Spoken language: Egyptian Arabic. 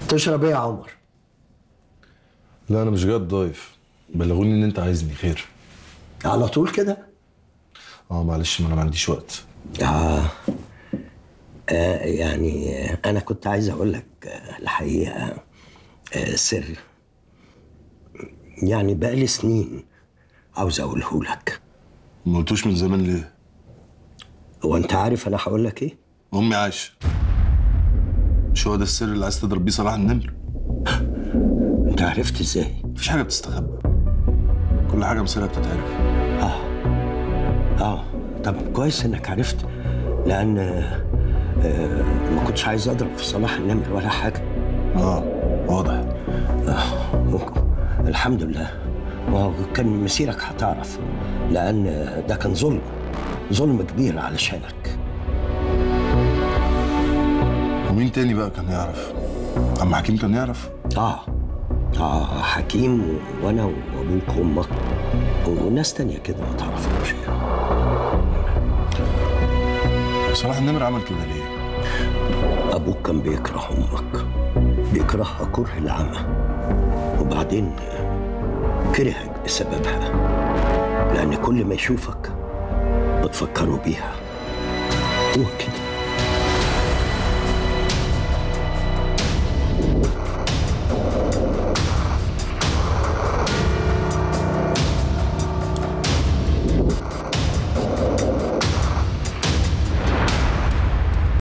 تشرب ايه يا عمر لا انا مش جاي ضايف بلغوني ان انت عايزني خير على طول كده اه معلش ما انا ما عنديش وقت آه. آه يعني آه، أنا كنت عايز أقول لك آه الحقيقة آه سر يعني بقالي سنين عاوز أقوله لك ما قلتوش من زمان ليه هو أنت عارف أنا هقول لك إيه؟ امي عايشه مش هو ده السر اللي عايز تضرب بيه صلاح النمر أنت عرفت إزاي؟ مفيش حاجه بتستخبى كل حاجه مصيرها بتتعرف آه آه طب كويس إنك عرفت لأن آه آه، ما كنتش عايز أضرب في صلاح النمر ولا حاجة اه واضح الحمد لله وهو كان مسيرك هتعرف لأن ده كان ظلم ظلم كبير علشانك ومين تاني بقى كان يعرف عم حكيم كان يعرف آه آه حكيم وأنا وأبوك وأمك وناس تانية كده ما تعرفهمش صلاح النمر عمل كده ليه أبوك كان بيكره أمك بيكرهها كره العمى وبعدين كرهك بسببها لأن كل ما يشوفك بتفكروا بيها هو كده